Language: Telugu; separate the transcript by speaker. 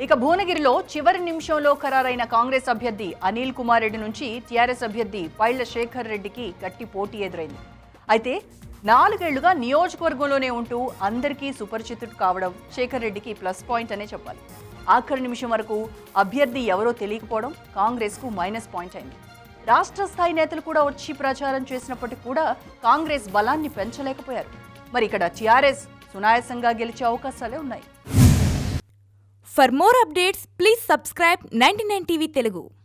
Speaker 1: ఇక భువనగిరిలో చివరి నిమిషంలో ఖరారైన కాంగ్రెస్ అభ్యర్థి అనిల్ కుమార్ రెడ్డి నుంచి టీఆర్ఎస్ అభ్యర్థి పైళ్ల శేఖర్ రెడ్డికి గట్టి పోటీ ఎదురైంది అయితే నాలుగేళ్లుగా నియోజకవర్గంలోనే ఉంటూ అందరికీ సుపరిచితుడు కావడం శేఖర్ రెడ్డికి ప్లస్ పాయింట్ అనే చెప్పాలి ఆఖరి నిమిషం వరకు అభ్యర్థి ఎవరో తెలియకపోవడం కాంగ్రెస్కు మైనస్ పాయింట్ అయింది రాష్ట్ర స్థాయి నేతలు కూడా వచ్చి ప్రచారం చేసినప్పటికీ కూడా కాంగ్రెస్ బలాన్ని పెంచలేకపోయారు మరి ఇక్కడ టీఆర్ఎస్ సునాయాసంగా గెలిచే అవకాశాలే ఉన్నాయి
Speaker 2: For more updates, please subscribe 99 TV Telugu.